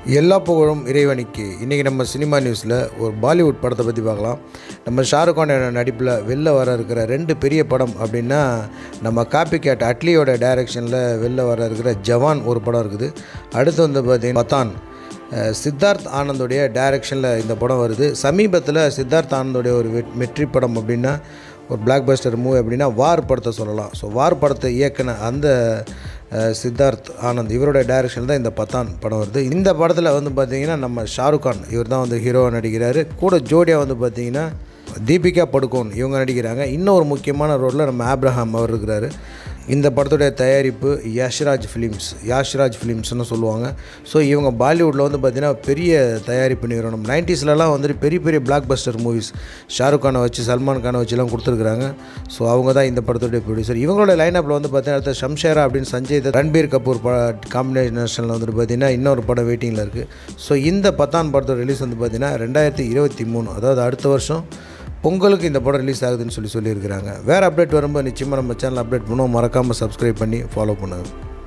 எல்லா புகழும் இறைவனுக்கு இன்றைக்கி நம்ம சினிமா நியூஸில் ஒரு பாலிவுட் படத்தை பற்றி பார்க்கலாம் நம்ம ஷாருக் கான் நடிப்பில் வெளில வர இருக்கிற ரெண்டு பெரிய படம் அப்படின்னா நம்ம காப்பி கேட் அட்லியோட டைரக்ஷனில் வெளில வர இருக்கிற ஜவான் ஒரு படம் இருக்குது அடுத்து வந்து பார்த்தீங்கன்னா பத்தான் அஹ் சித்தார்த் ஆனந்தோடைய டைரக்ஷனில் இந்த படம் வருது சமீபத்தில் சித்தார்த் ஆனந்தோடைய ஒரு வெட்- வெற்றி படம் அப்படின்னா ஒரு பிளாக் பஸ்டர் மூவி அப்படின்னா வார் படத்தை சொல்லலாம் ஸோ வார் படத்தை இயக்குன அந்த அஹ், சித்தார்த் ஆனந்த் இவரோட டைரக்ஷன் தான் இந்த பத்தான் படம் வருது இந்த படத்தில் வந்து பார்த்தீங்கன்னா நம்ம ஷாருக் கான் இவர் தான் வந்து ஹீரோவாக நடிக்கிறாரு கூட ஜோடியாக வந்து பார்த்தீங்கன்னா தீபிகா படுகோன் இவங்க நடிக்கிறாங்க இன்னொரு முக்கியமான ரோலில் நம்ம ஆப்ரஹாம் அவர் இருக்கிறாரு இந்த படத்துடைய தயாரிப்பு யாஷ்ராஜ் ஃபிலிம்ஸ் யாஷ்ராஜ் ஃபிலிம்ஸ்னு சொல்லுவாங்க ஸோ இவங்க பாலிவுட்டில் வந்து பார்த்திங்கன்னா பெரிய தயாரிப்பு நிறுவனம் நைன்டிஸ்லலாம் வந்துட்டு பெரிய பெரிய பிளாக் பஸ்டர் மூவிஸ் ஷாருக் கானை வச்சு சல்மான் கானை வச்சுலாம் கொடுத்துருக்குறாங்க ஸோ அவங்க தான் இந்த படத்துடைய ப்ரொடியூசர் இவங்களோட லைனப்பில் வந்து பார்த்தீங்கன்னா அடுத்த ஷம்ஷேரா அப்படின்னு சஞ்சய் தத், ரன்பீர் கபூர் ப காம்பினேஷனில் வந்துட்டு பார்த்தீங்கன்னா இன்னொரு படம் வெயிட்டிங்கில் இருக்குது ஸோ இந்த பத்தான் படத்தோட ரிலீஸ் வந்து பார்த்தீங்கன்னா ரெண்டாயிரத்தி இருபத்தி மூணு அதாவது அடுத்த வருஷம் பொங்கலுக்கு இந்த படம் ரிலீஸ் ஆகுதுன்னு சொல்லி சொல்லியிருக்கிறாங்க வேறு அப்டேட் வரும்போது நிச்சயமாக நம்ம சேனல் அப்டேட் பண்ணுவோம் மறக்காமல் சப்ஸ்கிரைப் பண்ணி ஃபாலோ பண்ணுங்கள்